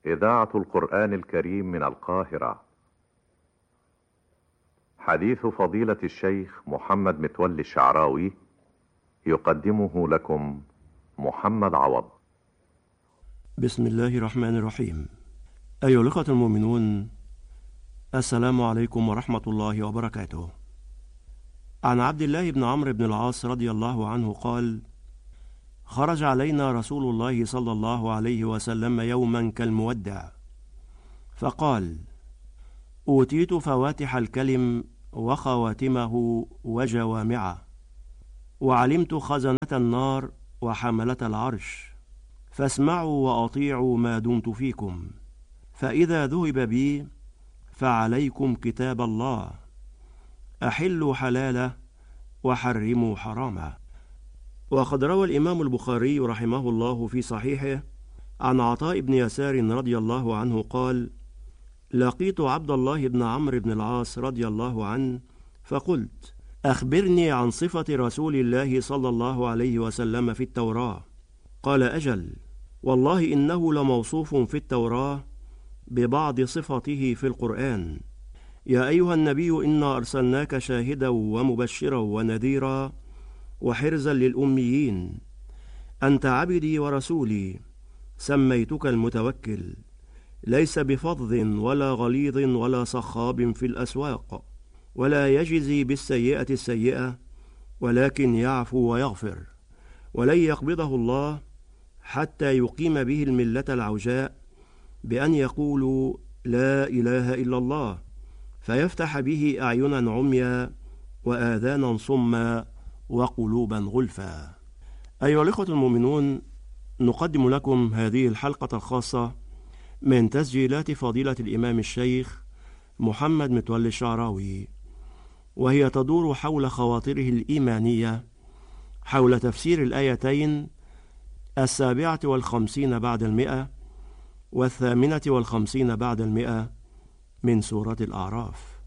إذاعة القرآن الكريم من القاهرة حديث فضيلة الشيخ محمد متولي الشعراوي يقدمه لكم محمد عوض بسم الله الرحمن الرحيم أيها الأخوة المؤمنون السلام عليكم ورحمة الله وبركاته عن عبد الله بن عمرو بن العاص رضي الله عنه قال خرج علينا رسول الله صلى الله عليه وسلم يوما كالمودع فقال اوتيت فواتح الكلم وخواتمه وجوامعه وعلمت خزنه النار وحمله العرش فاسمعوا واطيعوا ما دمت فيكم فاذا ذهب بي فعليكم كتاب الله احلوا حلاله وحرموا حرامه وقد روى الامام البخاري رحمه الله في صحيحه عن عطاء بن يسار رضي الله عنه قال لقيت عبد الله بن عمرو بن العاص رضي الله عنه فقلت اخبرني عن صفه رسول الله صلى الله عليه وسلم في التوراه قال اجل والله انه لموصوف في التوراه ببعض صفته في القران يا ايها النبي انا ارسلناك شاهدا ومبشرا ونذيرا وحرزا للاميين انت عبدي ورسولي سميتك المتوكل ليس بفظ ولا غليظ ولا صخاب في الاسواق ولا يجزي بالسيئه السيئه ولكن يعفو ويغفر ولن يقبضه الله حتى يقيم به المله العوجاء بان يقولوا لا اله الا الله فيفتح به اعينا عميا واذانا صما وقلوبا غلفا ايها الاخوه المؤمنون نقدم لكم هذه الحلقه الخاصه من تسجيلات فضيلة الإمام الشيخ محمد متولي الشعراوي وهي تدور حول خواطره الإيمانية حول تفسير الآيتين السابعة والخمسين بعد المئة والثامنة والخمسين بعد المئة من سورة الأعراف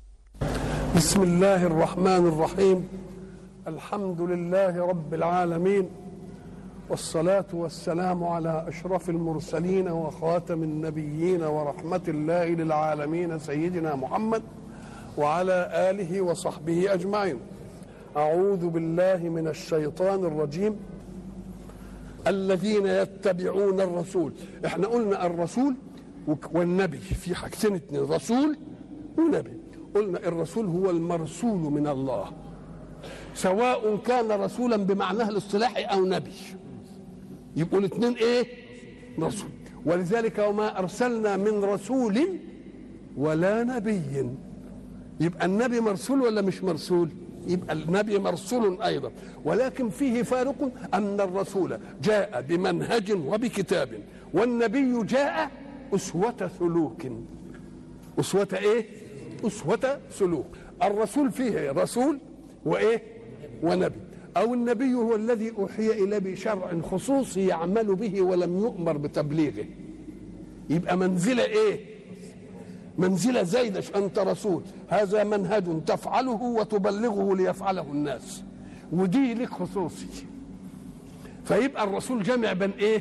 بسم الله الرحمن الرحيم الحمد لله رب العالمين والصلاة والسلام على أشرف المرسلين وخاتم النبيين ورحمة الله للعالمين سيدنا محمد وعلى آله وصحبه أجمعين أعوذ بالله من الشيطان الرجيم الذين يتبعون الرسول احنا قلنا الرسول والنبي في حاجتين اتنين رسول ونبي قلنا الرسول هو المرسول من الله سواء كان رسولا بمعناه الاصطلاحي او نبي يبقوا الاثنين ايه رسول ولذلك وما ارسلنا من رسول ولا نبي يبقى النبي مرسول ولا مش مرسول يبقى النبي مرسول ايضا ولكن فيه فارق ان الرسول جاء بمنهج وبكتاب والنبي جاء اسوه سلوك اسوه ايه اسوه سلوك الرسول فيه رسول وايه ونبي أو النبي هو الذي أوحي إليه بشرع خصوصي يعمل به ولم يؤمر بتبليغه يبقى منزلة إيه منزلة زايدة أنت رسول هذا منهج تفعله وتبلغه ليفعله الناس ودي لك خصوصي فيبقى الرسول جمع بين ايه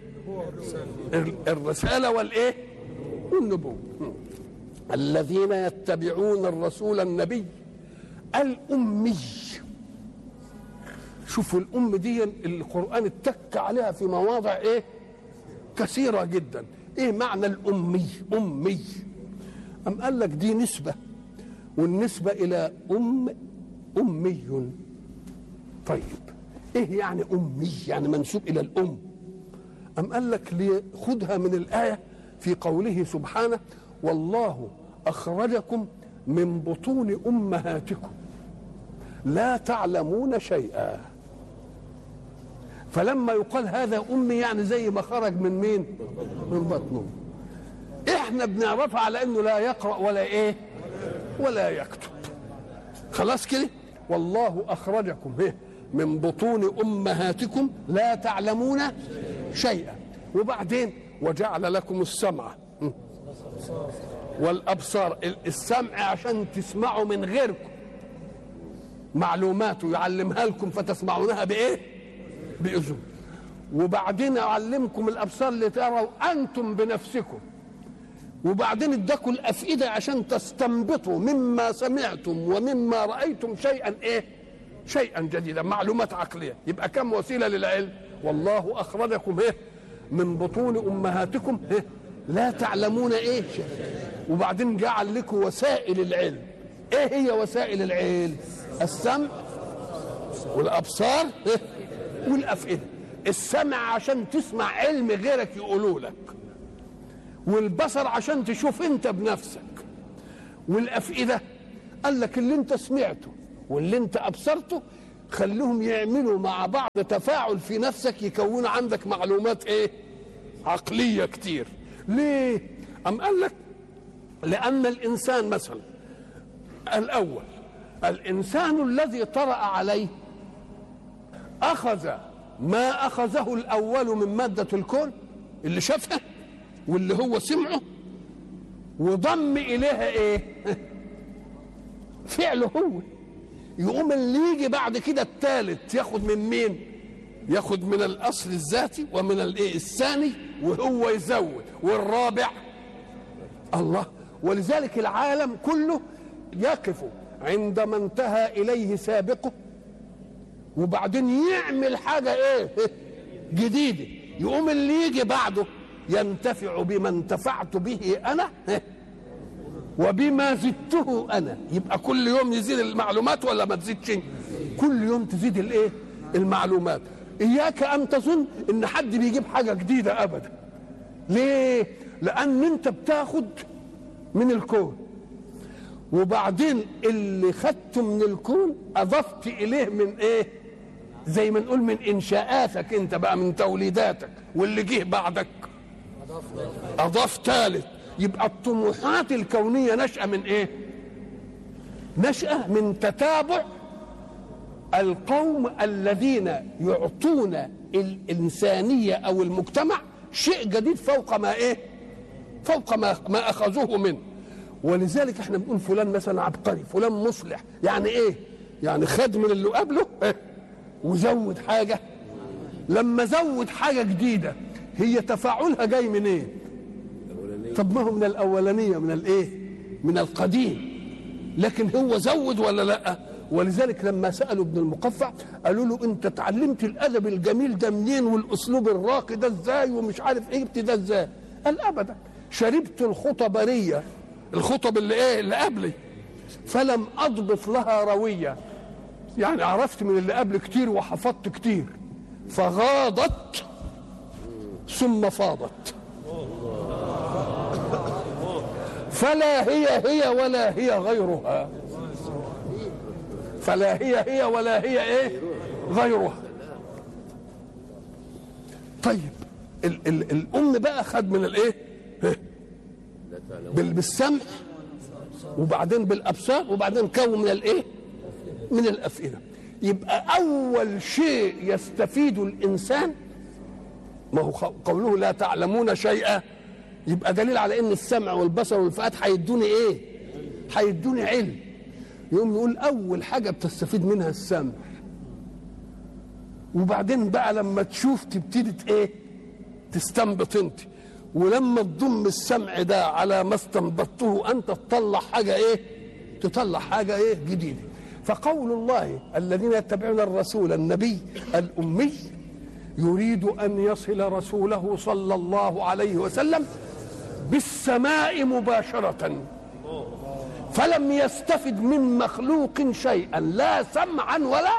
الرسالة والايه والنبوة الذين يتبعون الرسول النبي الأمي شوفوا الأم دي القرآن اتك عليها في مواضع إيه كثيرة جدا إيه معنى الأمي أمي أم قال لك دي نسبة والنسبة إلى أم أمي طيب إيه يعني أمي يعني منسوب إلى الأم أم قال لك خدها من الآية في قوله سبحانه والله أخرجكم من بطون أمهاتكم لا تعلمون شيئا فلما يقال هذا امي يعني زي ما خرج من مين من بطنه احنا بنعرفها على انه لا يقرا ولا ايه ولا يكتب خلاص كده والله اخرجكم إيه؟ من بطون امهاتكم لا تعلمون شيئا وبعدين وجعل لكم السمع والابصار السمع عشان تسمعوا من غيركم معلومات يعلمها لكم فتسمعونها بايه باذن وبعدين اعلمكم الابصار لتروا انتم بنفسكم وبعدين اداكم الافئده عشان تستنبطوا مما سمعتم ومما رايتم شيئا ايه شيئا جديدا معلومات عقليه يبقى كم وسيله للعلم والله اخرجكم ايه من بطون امهاتكم ايه لا تعلمون ايه شيء وبعدين جعل لكم وسائل العلم ايه هي وسائل العلم السمع والابصار إيه؟ والافئده السمع عشان تسمع علم غيرك يقولوا لك والبصر عشان تشوف انت بنفسك والافئده قال لك اللي انت سمعته واللي انت ابصرته خليهم يعملوا مع بعض تفاعل في نفسك يكون عندك معلومات ايه عقليه كتير ليه ام قال لك لان الانسان مثلا الاول الانسان الذي طرا عليه اخذ ما اخذه الاول من ماده الكون اللي شافها واللي هو سمعه وضم اليها ايه فعله هو يقوم اللي يجي بعد كده الثالث ياخد من مين ياخد من الاصل الذاتي ومن الايه الثاني وهو يزود والرابع الله ولذلك العالم كله يقف عندما انتهى اليه سابقه وبعدين يعمل حاجه ايه جديده يقوم اللي يجي بعده ينتفع بما انتفعت به انا وبما زدته انا يبقى كل يوم يزيد المعلومات ولا ما تزيدش كل يوم تزيد الايه المعلومات اياك ان تظن ان حد بيجيب حاجه جديده ابدا ليه لان انت بتاخد من الكون وبعدين اللي خدته من الكون اضفت اليه من ايه زي ما نقول من انشاءاتك انت بقى من توليداتك واللي جه بعدك اضاف ثالث يبقى الطموحات الكونيه نشأة من ايه نشأة من تتابع القوم الذين يعطون الإنسانية أو المجتمع شيء جديد فوق ما إيه فوق ما, ما أخذوه منه ولذلك احنا بنقول فلان مثلا عبقري فلان مصلح يعني ايه يعني خد من اللي قبله إيه؟ وزود حاجة لما زود حاجة جديدة هي تفاعلها جاي من ايه طب ما هو من الاولانيه من الايه من القديم لكن هو زود ولا لا ولذلك لما سالوا ابن المقفع قالوا له انت اتعلمت الادب الجميل ده منين والاسلوب الراقي ده ازاي ومش عارف ايه جبت ده ازاي قال ابدا شربت الخطبريه الخطب اللي ايه اللي قبلي فلم اضبط لها رويه يعني عرفت من اللي قبل كتير وحفظت كتير فغاضت ثم فاضت فلا هي هي ولا هي غيرها فلا هي هي ولا هي ايه غيرها طيب ال ال الام بقى خد من الايه بال- بالسمع وبعدين بالابصار وبعدين كون من الايه من الافئده يبقى اول شيء يستفيد الانسان ما هو خ- قوله لا تعلمون شيئا يبقى دليل على ان السمع والبصر والفؤاد هيدوني ايه هيدوني علم يقوم يقول اول حاجه بتستفيد منها السمع وبعدين بقى لما تشوف تبتدي ت- ايه تستنبط انت ولما تضم السمع ده على ما استنبطته انت تطلع حاجه ايه تطلع حاجه ايه جديده فقول الله الذين يتبعون الرسول النبي الامي يريد ان يصل رسوله صلى الله عليه وسلم بالسماء مباشره فلم يستفد من مخلوق شيئا لا سمعا ولا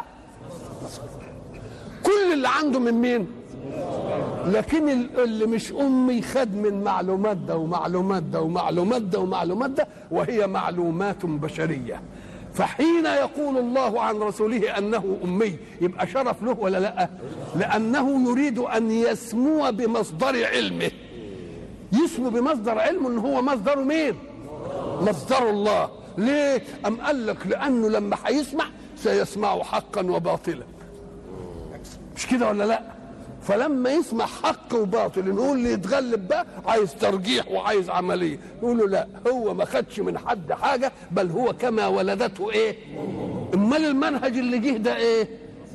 كل اللي عنده من مين لكن ال- اللي مش امي خد من معلومات ده ومعلومات ده ومعلومات ده ومعلومات ده وهي معلومات بشريه فحين يقول الله عن رسوله انه امي يبقى شرف له ولا لا لانه يريد ان يسمو بمصدر علمه يسمو بمصدر علمه ان هو مصدره مين مصدر الله ليه ام قال لك لانه لما هيسمع سيسمع حقا وباطلا مش كده ولا لا فلما يسمع حق وباطل نقول اللي يتغلب بقى عايز ترجيح وعايز عمليه نقول له لا هو ما خدش من حد حاجه بل هو كما ولدته ايه امال المنهج اللي جه ده ايه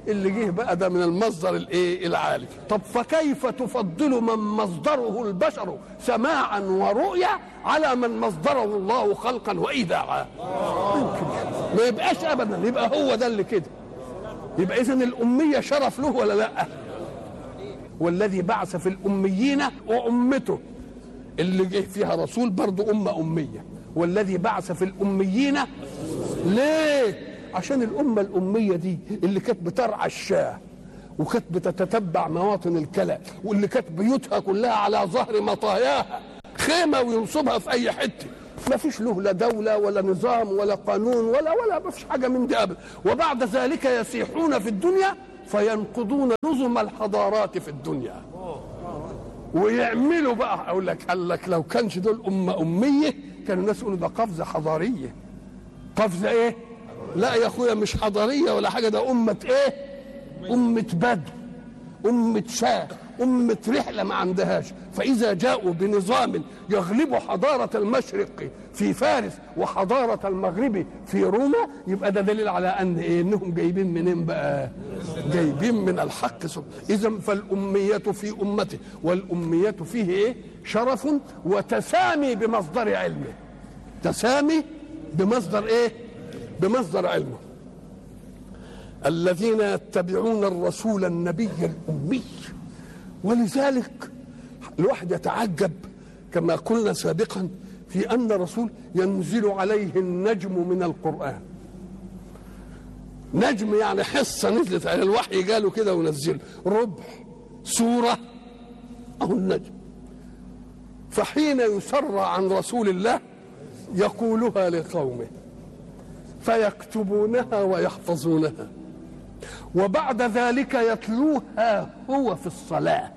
اللي جه بقى ده من المصدر الايه العالي طب فكيف تفضل من مصدره البشر سماعا ورؤيا على من مصدره الله خلقا وايداعا يمكن ما يبقاش ابدا يبقى هو ده اللي كده يبقى اذا الاميه شرف له ولا لا والذي بعث في الاميين وامته اللي جه فيها رسول برضه امه اميه والذي بعث في الاميين ليه عشان الامه الاميه دي اللي كانت بترعى الشاه وكانت بتتتبع مواطن الكلى واللي كانت بيوتها كلها على ظهر مطاياها خيمه وينصبها في اي حته ما فيش له لا دولة ولا نظام ولا قانون ولا ولا ما فيش حاجة من دي أبدا وبعد ذلك يسيحون في الدنيا فينقضون نظم الحضارات في الدنيا ويعملوا بقى اقول لك قال لك لو كانش دول امه اميه كانوا الناس يقولوا ده قفزه حضاريه قفزه ايه؟ لا يا اخويا مش حضاريه ولا حاجه ده امه ايه؟ امه بدو أمة شاه أمة رحلة ما عندهاش فإذا جاءوا بنظام يغلب حضارة المشرق في فارس وحضارة المغرب في روما يبقى ده دليل على أن إيه إنهم جايبين منين بقى جايبين من الحق إذا فالأمية في أمته والأمية فيه إيه شرف وتسامي بمصدر علمه تسامي بمصدر إيه بمصدر علمه الذين يتبعون الرسول النبي الأمي ولذلك الواحد يتعجب كما قلنا سابقا في أن الرسول ينزل عليه النجم من القرآن نجم يعني حصة نزلت على الوحي قالوا كده ونزل ربع سورة أو النجم فحين يسر عن رسول الله يقولها لقومه فيكتبونها ويحفظونها وبعد ذلك يتلوها هو في الصلاة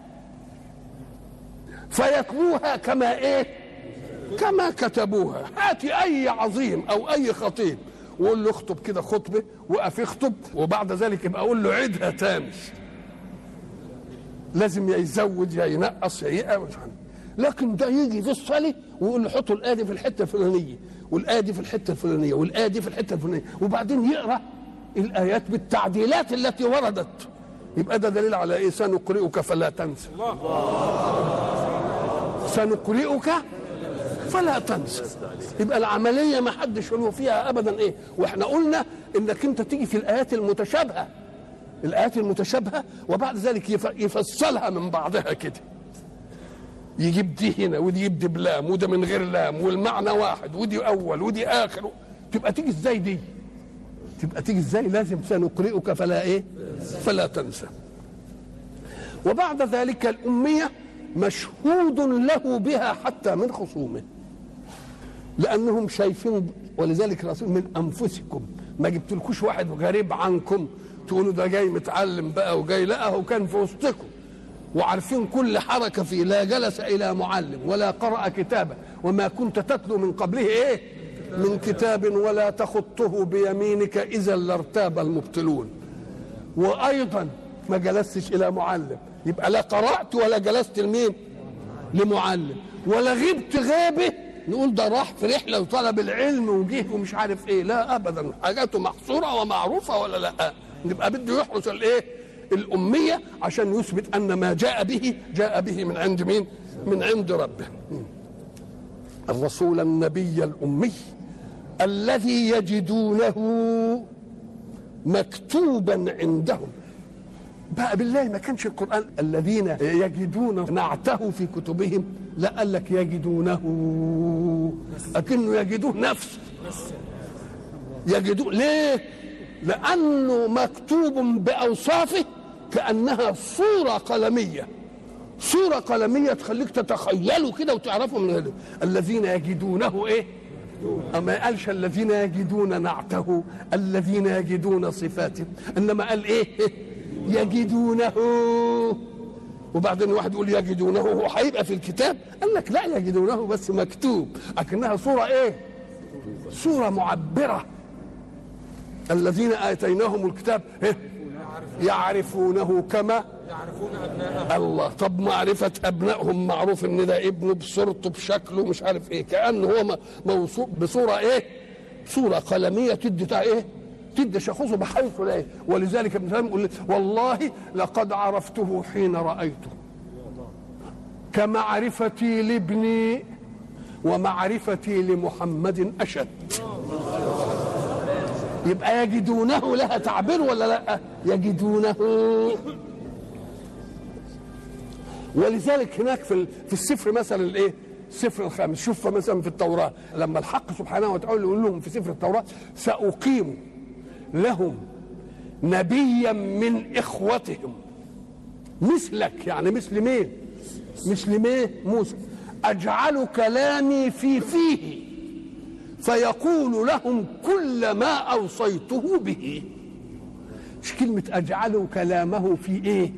فيتلوها كما ايه كما كتبوها هات اي عظيم او اي خطيب وقول له اخطب كده خطبه وقف يخطب وبعد ذلك يبقى اقول له عيدها تاني لازم يا يزود يا ينقص يا يقوى لكن ده يجي في الصلاه ويقول له حطوا الايه دي في الحته الفلانيه والايه دي في الحته الفلانيه والايه دي في الحته الفلانيه وبعدين يقرا الايات بالتعديلات التي وردت يبقى ده دليل على ايه سنقرئك فلا تنسى سنقرئك فلا تنسى يبقى العمليه ما حدش له فيها ابدا ايه واحنا قلنا انك انت تيجي في الايات المتشابهه الايات المتشابهه وبعد ذلك يفصلها من بعضها كده يجيب دي هنا ودي يجيب دي بلام وده من غير لام والمعنى واحد ودي اول ودي اخر تبقى تيجي ازاي دي تبقى تيجي ازاي لازم سنقرئك فلا ايه فلا تنسى وبعد ذلك الأمية مشهود له بها حتى من خصومه لأنهم شايفين ولذلك الرسول من أنفسكم ما جبتلكوش واحد غريب عنكم تقولوا ده جاي متعلم بقى وجاي لا هو كان في وسطكم وعارفين كل حركة فيه لا جلس إلى معلم ولا قرأ كتابا وما كنت تتلو من قبله إيه من كتاب ولا تخطه بيمينك إذا لارتاب المبطلون وأيضا ما جلستش إلى معلم يبقى لا قرأت ولا جلست لمين لمعلم ولا غبت غيبه نقول ده راح في رحلة وطلب العلم وجه ومش عارف ايه لا ابدا حاجاته محصورة ومعروفة ولا لا نبقى بده يحرس الايه الأمية عشان يثبت أن ما جاء به جاء به من عند مين من عند ربه الرسول النبي الأمي الذي يجدونه مكتوبا عندهم بقى بالله ما كانش القرآن الذين يجدون نعته في كتبهم لا قال لك يجدونه أكنه يجدوه نفس يجدوه ليه لأنه مكتوب بأوصافه كأنها صورة قلمية صورة قلمية تخليك تتخيله كده وتعرفه من هذا الذين يجدونه ايه أما قالش الذين يجدون نعته الذين يجدون صفاته إنما قال إيه يجدونه وبعدين واحد يقول يجدونه هو هيبقى في الكتاب قال لك لا يجدونه بس مكتوب لكنها صورة إيه صورة معبرة الذين آتيناهم الكتاب إيه؟ يعرفونه كما يعرفون أبناءهم الله طب معرفة أبنائهم معروف إن ده ابنه بصورته بشكله مش عارف إيه كأنه هو م- موصوف بصورة إيه؟ صورة قلمية تدي تع إيه؟ تدي شخصه بحيث لا ولذلك ابن سلام يقول والله لقد عرفته حين رايته كمعرفتي لابني ومعرفتي لمحمد اشد يبقى يجدونه لها تعبير ولا لا يجدونه ولذلك هناك في في السفر مثلا الايه السفر الخامس شوف مثلا في التوراه لما الحق سبحانه وتعالى يقول لهم في سفر التوراه ساقيم لهم نبيا من اخوتهم مثلك يعني مثل مين مثل مين موسى اجعل كلامي في فيه فيقول لهم كل ما اوصيته به مش كلمه اجعل كلامه في ايه